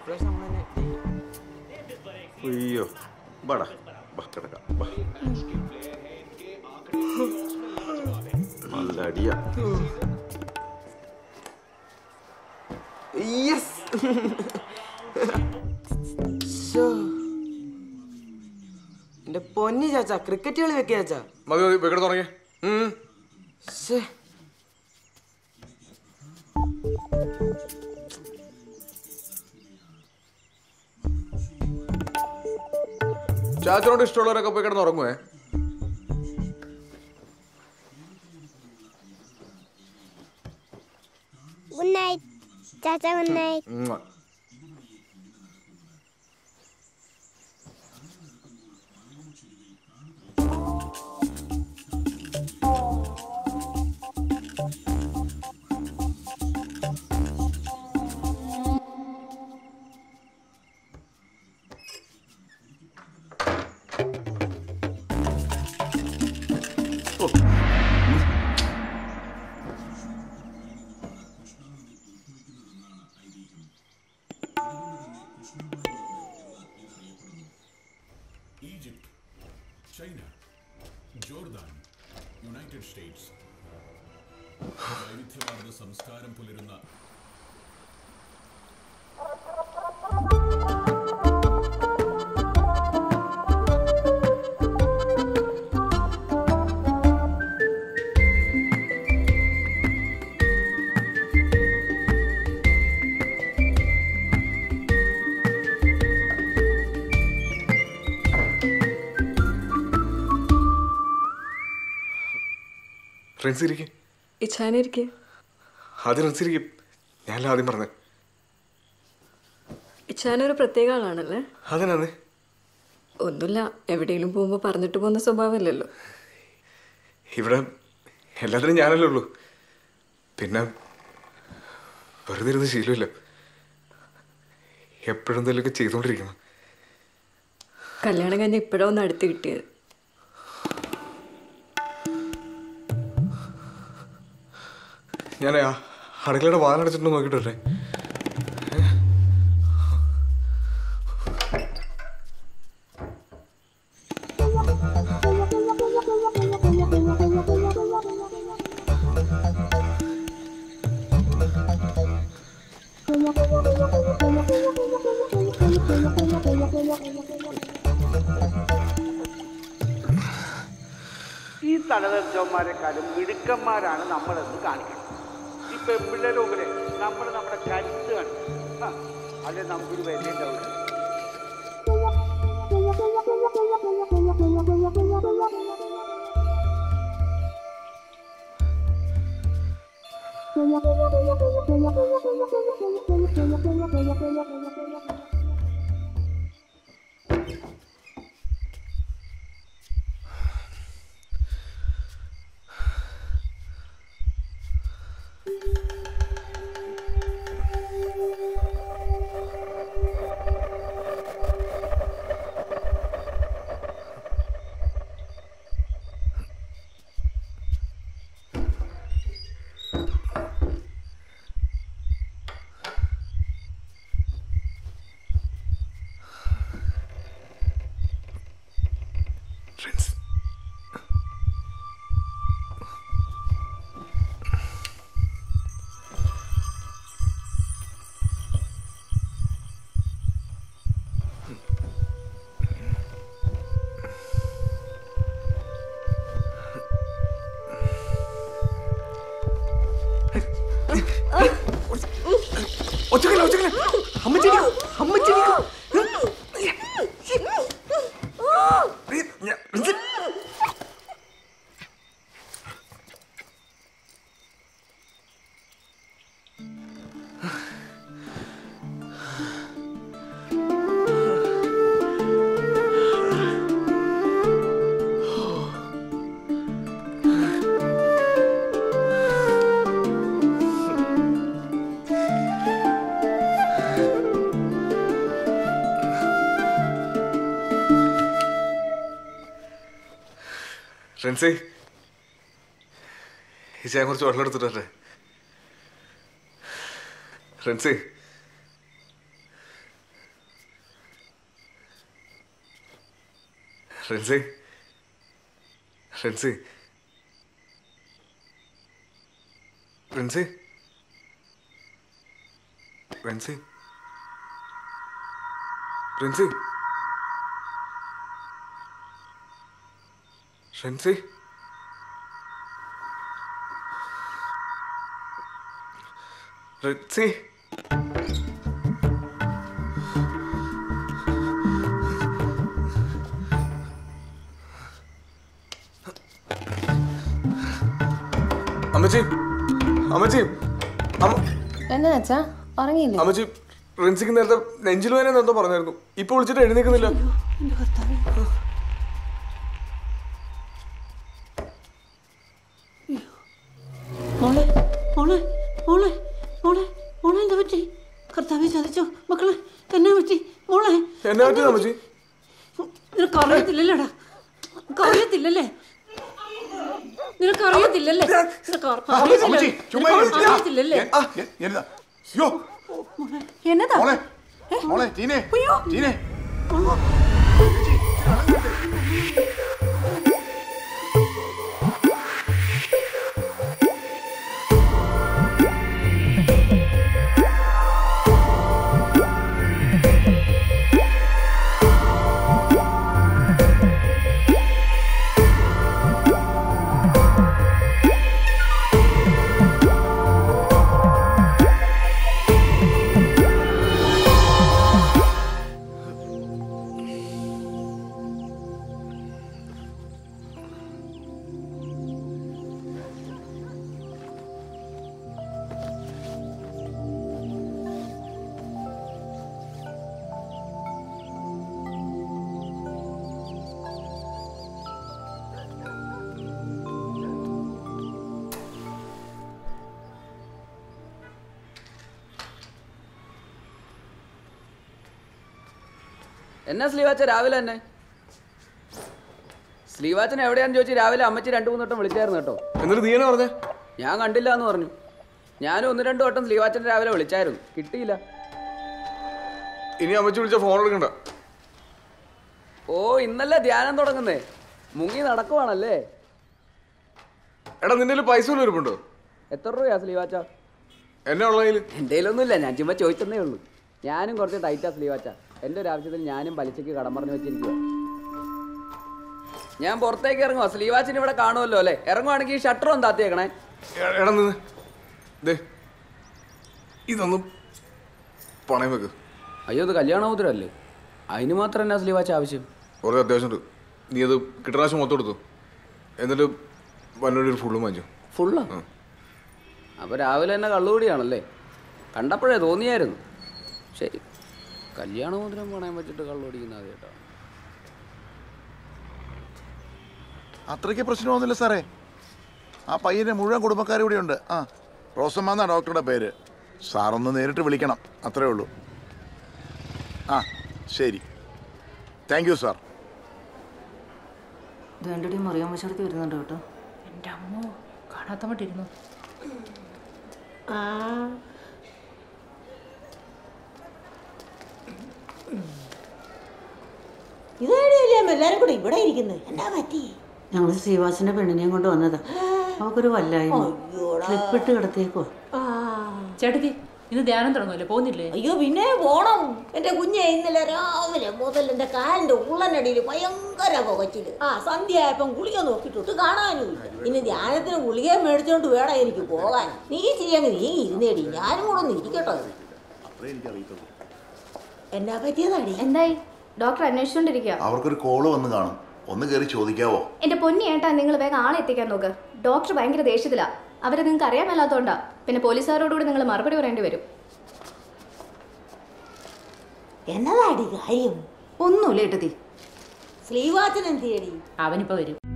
ഇപ്രാവശ്യം നമ്മൾ തന്നെ അയ്യോ ബാടാ ബാ കിടക്കാം ബാ നല്ല അടിയാ യെസ് എന്റെ പൊന്നി ചാച്ച ക്രിക്കറ്റ് കളി വെക്കുക ചാച്ച മതി മതി വെക്കട തുടങ്ങി ശ്ശേ. ചാച്ചനോട് ഇഷ്ടമുള്ളവരൊക്കെ പോയി കിടന്ന് ഉറങ്ങുവേ ഗുഡ് നൈറ്റ് ചാച്ച ഗുഡ് നൈറ്റ് ഉം. Egypt China Jordan United States വൈവിധ്യമാർന്ന സംസ്കാരം പുലരുന്ന ഫ്രണ്ട്സ് ഇരിക്കും ഇച്ഛാനിരിക്കെ ആദ്യം ഫ്രണ്ട്സ് ഇരിക്കും ഞാനല്ല ആദ്യം പറഞ്ഞത് ഇച്ഛാനൊരു പ്രത്യേക ആളാണല്ലേ അതിനാന്ന് ഒന്നുമില്ല എവിടെയെങ്കിലും പോകുമ്പോൾ പറഞ്ഞിട്ട് പോകുന്ന സ്വഭാവമില്ലല്ലോ ഇവിടെ എല്ലാത്തിനും ഞാനല്ലേ ഉള്ളൂ പിന്നെ വെറുതെ ഇരുന്ന് ശീലമില്ല എപ്പോഴും എന്തെങ്കിലുമൊക്കെ ചെയ്തുകൊണ്ടിരിക്കണം കല്യാണം കഴിഞ്ഞ് ഇപ്പോഴാ ഒന്ന് അടുത്ത് കിട്ടിയത് ഞാൻ ആ അടുക്കളയുടെ വാതിലടച്ചിട്ട് നോക്കിയിട്ട് വരട്ടെ ഈ തലതെറിച്ചവന്മാരെക്കാളും മിടുക്കന്മാരാണ് നമ്മളെന്ന് കാണിക്കണം ഈ പെമ്പിള്ളേരുടെ മുമ്പില് നമ്മൾ നമ്മുടെ കരുത്ത് കാണിക്കണം ആ, അല്ലെ നമുക്കൊരു വില ഉണ്ടാവില്ല ഫ്രണ്ട്സ് ഒച്ചക്കല്ല ഒച്ചക്കല്ല അമ്മച്ചിരിക്കും അമ്മച്ചിരിക്കും ഫ്രണ്ട്സേ ഈ ചായ കുറച്ച് വെള്ളം എടുത്തിട്ട് വരട്ടെ ഫ്രണ്ട്സേ റിൻസി റിൻസി റിൻസി റിൻസി റിൻസി റിൻസി റിൻസി അമ്മച്ചി അമ്മച്ചി അമ്മ എന്നാ അച്ഛാ ഉറങ്ങിയില്ലേ അമ്മച്ചി റിൻസിക്ക് നേരത്തെ നെഞ്ചിൽ വേന എന്തോ പറഞ്ഞായിരുന്നു ഇപ്പൊ വിളിച്ചിട്ട് എഴുന്നേക്കുന്നില്ല മോളെ മോളെ മോളെ മോളെ മോളെ എന്താ പറ്റി കർത്താവെ ചതിച്ചോ മക്കളെ എന്നാ പറ്റി മോളെ എന്നെ പറ്റിയത് അമ്മച്ചി നിനക്ക് അറിയത്തില്ലല്ലേടാ നിനക്ക് അറിയത്തില്ലല്ലേ നിനക്ക് അറിയത്തില്ലല്ലേ നിനക്ക് അറി- അമ്മച്ചി, ചുമ്മാ നിനക്ക് ഇരിക്ക്. അറിയത്തില്ലല്ലേ എ- എ- എന്നതാ? യ്യോ, എന്നതാ മോളെ മോളെ ടീനെ ടീനെ എന്നാ സ്ലീവാച്ച രാവിലെ തന്നെ സ്ലീവാച്ചൻ എവിടെയാന്ന് ചോദിച്ചു രാവിലെ അമ്മച്ചി രണ്ടു മൂന്ന് വട്ടം വിളിച്ചായിരുന്നു കേട്ടോ എന്നിട്ട് നീ എന്നാ പറഞ്ഞേ ഞാൻ കണ്ടില്ല എന്ന് പറഞ്ഞു ഞാനും ഒന്ന് രണ്ട് വട്ടം സ്ലീവാച്ചൻ രാവിലെ വിളിച്ചായിരുന്നു കിട്ടിയില്ല ഇനി അമ്മച്ചി വിളിച്ച ഫോൺ എടുക്കണ്ട ഓ ഇന്നല്ലേ ധ്യാനം തുടങ്ങുന്നേ മുങ്ങി നടക്കുവാണല്ലേ എടാ നിന്റെ കയ്യില് പൈസ വല്ലതും ഇരിപ്പുണ്ടോ എത്ര രൂപയാ സ്ലീവാച്ച എന്നെ ഉള്ളതിൽ എൻ്റെ ഒന്നുമില്ല ഞാൻ ചുമ്മാ ചോദിച്ചെന്നേ ഉള്ളൂ ഞാനും കുറച്ച് ടൈറ്റാ സ്ലീവാച്ച എൻ്റെ ഒരു ആവശ്യത്തിന് ഞാനും പലിശയ്ക്ക് കടം പറഞ്ഞു വെച്ചിരിക്കുക ഞാൻ പുറത്തേക്ക് ഇറങ്ങുവാ സ്ലീവാച്ചിന് ഇവിടെ കാണുമല്ലോ അല്ലേ ഇറങ്ങുവാണെങ്കിൽ ഷട്ടർ ഒന്ന് താത്തിയേക്കണേ എടാ നിന്ന് ദേ ഇതൊന്നും പണയം വെക്ക് അയ്യോ ഇത് കല്യാണമോതിരല്ലേ അതിന് മാത്രം എന്നാ സ്ലീവാച്ച ആവശ്യം കുറേ അത്യാവശ്യമുണ്ട് നീ അത് കിട്ടുന്ന പ്രാവശ്യം മൊത്തം എടുത്തു എന്നിട്ട് വന്നോടി ഒരു ഫുള്ളും വാങ്ങിച്ചു ഫുള്ളാ അപ്പോൾ രാവിലെ തന്നെ കള്ളുകൂടിയാണല്ലേ കണ്ടപ്പോഴേ തോന്നിയായിരുന്നു ശരി കല്യാണമോതിരം പണയം വെച്ചിട്ട് കള്ളുപിടിക്കുന്ന ആദ്യമായിട്ടാണ് അത്രയ്ക്ക് പ്രശ്നമൊന്നുമില്ല സാറേ ആ പയ്യൻ്റെ മുഴുവൻ കുടുംബക്കാർ ഇവിടെ ഉണ്ട് ആ റോസമ്മ എന്നാ ഡോക്ടറുടെ പേര് സാറൊന്ന് നേരിട്ട് വിളിക്കണം അത്രേ ഉള്ളൂ ആ ശരി താങ്ക് യു സാർ വേണ്ടടി മറിയാൻ വശടുത്ത് വരുന്നുണ്ട് കേട്ടോ എൻ്റെ അമ്മോ കാണാത്ത മട്ടിരുന്നു ഇതേടിയല്ലേ എല്ലാരും കൂടെ ഇവിടെ ഇരിക്കുന്നത് എന്നാ പറ്റി ഞങ്ങൾ ശ്രീവാസിന്റെ പെണ്ണിനെയും കൊണ്ട് വന്നതാ അവക്കൊരു വല്ലായ്മ ക്ലിപ്പിട്ട് കിടത്തിയേക്കോ ചേട്ടത്തി ഇന്ന് ധ്യാനം തുടങ്ങുമല്ലോ പോകുന്നില്ലേ അയ്യോ പിന്നെ പോണം എന്റെ കുഞ്ഞെ ഇന്നലെ രാവിലെ മുതൽ എന്റെ കാലിന്റെ ഉള്ളനടിയിൽ ഭയങ്കര പുകച്ചില് ആ സന്ധ്യ ആയപ്പം ഗുളിക നോക്കിയിട്ടൊട്ട് കാണാനുമില്ല ഇനി ധ്യാനത്തിന് ഗുളിക മേടിച്ചോണ്ട് വേണം എനിക്ക് പോകാൻ നീ ചെയ്യങ്ങ് നീ ഇരുന്നേടി ഞാനും കൂടെ ഒന്ന് ഇരിക്കട്ടോ എന്നാ പറ്റിയതാടി എന്തായി ഡോക്ടർ അന്വേഷിച്ചുകൊണ്ടിരിക്കുക അവർക്കൊരു കോള് വന്ന് കാണും ഒന്ന് കയറി ചോദിക്കാവോ എന്റെ പൊന്നി ഏട്ടാ നിങ്ങൾ വേഗം ആളെ എത്തിക്കാൻ നോക്ക് ഡോക്ടർ ഭയങ്കര ദേഷ്യത്തിലാ അവരെ നിങ്ങൾക്ക് അറിയാൻ മേലാത്തോണ്ടാ പിന്നെ പോലീസുകാരോടുകൂടി നിങ്ങൾ മറുപടി പറയേണ്ടി വരും എന്നതാടി കാര്യം ഒന്നുമില്ല ഏട്ടത്തി ശ്രീവാച്ചൻ എന്തിയടി അവനിപ്പോ വരും